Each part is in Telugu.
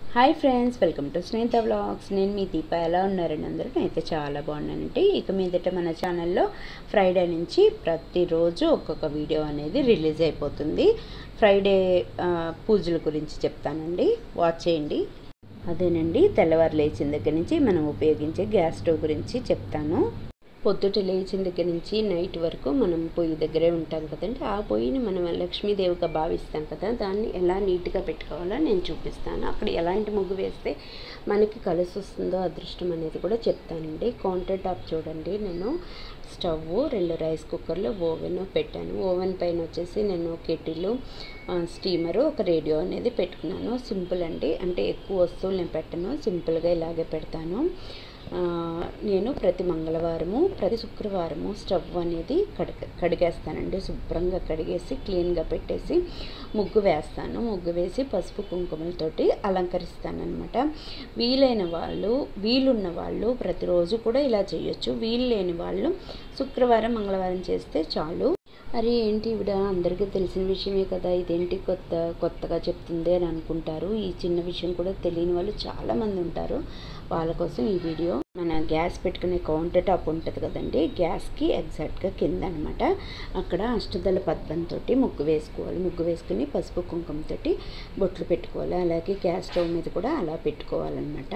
hi friends welcome to Snehita vlogs నేను మీ దీప ఎలా ఉన్నారండి అందరూ నేనైతే చాలా బాగున్నానండి ఇక మీదట మన ఛానల్లో ఫ్రైడే నుంచి ప్రతిరోజు ఒక్కొక్క వీడియో అనేది రిలీజ్ అయిపోతుంది ఫ్రైడే ఆ, పూజల గురించి చెప్తానండి వాచ్ చేయండి అదేనండి తెల్లవారు లేచిన దగ్గర నుంచి మనం ఉపయోగించే గ్యాస్ స్టవ్ గురించి చెప్తాను పొద్దుట లేచిన దగ్గర నుంచి నైట్ వరకు మనం పొయ్యి దగ్గరే ఉంటాం కదండి ఆ పొయ్యిని మనం లక్ష్మీదేవిగా భావిస్తాం కదా దాన్ని ఎలా నీట్గా పెట్టుకోవాలో నేను చూపిస్తాను అక్కడ ఎలాంటి ముగ్గు వేస్తే మనకి కలిసి వస్తుందో అదృష్టం అనేది కూడా చెప్తానండి కౌంటర్ టాప్ చూడండి నేను స్టవ్ రెండు రైస్ కుక్కర్లు ఓవెన్ పెట్టాను ఓవెన్ పైన వచ్చేసి నేను కెటిల్ స్టీమరు ఒక రేడియో అనేది పెట్టుకున్నాను సింపుల్ అండి అంటే ఎక్కువ వస్తువులు నేను పెట్టను సింపుల్గా ఇలాగే పెడతాను ఆ, నేను ప్రతి మంగళవారము ప్రతి శుక్రవారము స్టవ్ అనేది కడిగ కడిగేస్తానండి శుభ్రంగా కడిగేసి క్లీన్గా పెట్టేసి ముగ్గు వేస్తాను ముగ్గు వేసి పసుపు కుంకుమలతోటి అలంకరిస్తాను అనమాట వీలైన వాళ్ళు వీలున్న వాళ్ళు ప్రతిరోజు కూడా ఇలా చేయొచ్చు వీలు లేని వాళ్ళు శుక్రవారం మంగళవారం చేస్తే చాలు అరే ఏంటి ఇవిడ అందరికీ తెలిసిన విషయమే కదా ఇదేంటి కొత్త కొత్తగా చెప్తుంది అని అనుకుంటారు ఈ చిన్న విషయం కూడా తెలియని వాళ్ళు చాలామంది ఉంటారు వాళ్ళ కోసం ఈ వీడియో మన గ్యాస్ పెట్టుకునే కౌంటర్ టాప్ ఉంటుంది కదండి గ్యాస్కి ఎగ్జాక్ట్గా కింద అనమాట అక్కడ అష్టదళ పద్మంతో ముగ్గు వేసుకోవాలి ముగ్గు వేసుకుని పసుపు కుంకుమతోటి బొట్లు పెట్టుకోవాలి అలాగే గ్యాస్ స్టవ్ మీద కూడా అలా పెట్టుకోవాలన్నమాట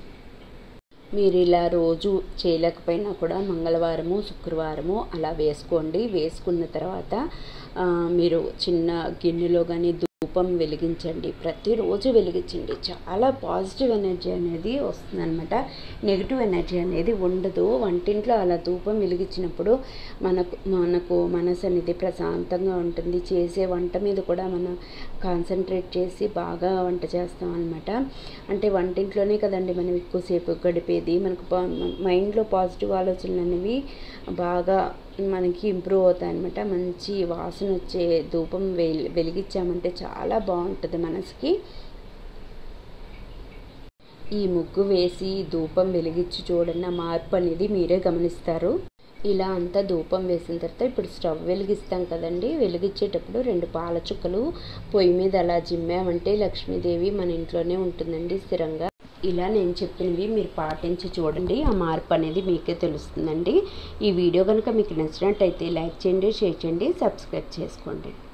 మీరు ఇలా రోజు చేయలేకపోయినా కూడా మంగళవారము శుక్రవారము అలా వేసుకోండి వేసుకున్న తర్వాత ఆ, మీరు చిన్న గిన్నెలో కానీ ధూపం వెలిగించండి ప్రతిరోజు వెలిగించండి చాలా పాజిటివ్ ఎనర్జీ అనేది వస్తుందన్నమాట నెగిటివ్ ఎనర్జీ అనేది ఉండదు వంటింట్లో అలా ధూపం వెలిగించినప్పుడు మనకు మనకు మనసు అనేది ప్రశాంతంగా ఉంటుంది చేసే వంట మీద కూడా మనం కాన్సన్ట్రేట్ చేసి బాగా వంట చేస్తాం అనమాట అంటే వంటింట్లోనే కదండి మనం ఎక్కువసేపు గడిపేది మనకు పా- మైండ్లో పాజిటివ్ ఆలోచనలు అనేవి బాగా మనకి ఇంప్రూవ్ అవుతాయి అనమాట మంచి వాసన వచ్చే ధూపం వెలి వెలిగించామంటే చాలా బాగుంటుంది మనసుకి ఈ ముగ్గు వేసి ధూపం వెలిగించి చూడండి ఆ మార్పు అనేది మీరే గమనిస్తారు ఇలా అంతా ధూపం వేసిన తర్వాత ఇప్పుడు స్టవ్ వెలిగిస్తాం కదండి వెలిగించేటప్పుడు రెండు పాల చుక్కలు పొయ్యి మీద అలా జిమ్మామంటే లక్ష్మీదేవి మన ఇంట్లోనే ఉంటుందండి స్థిరంగా ఇలా నేను చెప్పినవి మీరు పాటించి చూడండి ఆ మార్పు అనేది మీకే తెలుస్తుందండి ఈ వీడియో కనుక మీకు నచ్చినట్టయితే లైక్ చేయండి షేర్ చేయండి సబ్స్క్రైబ్ చేసుకోండి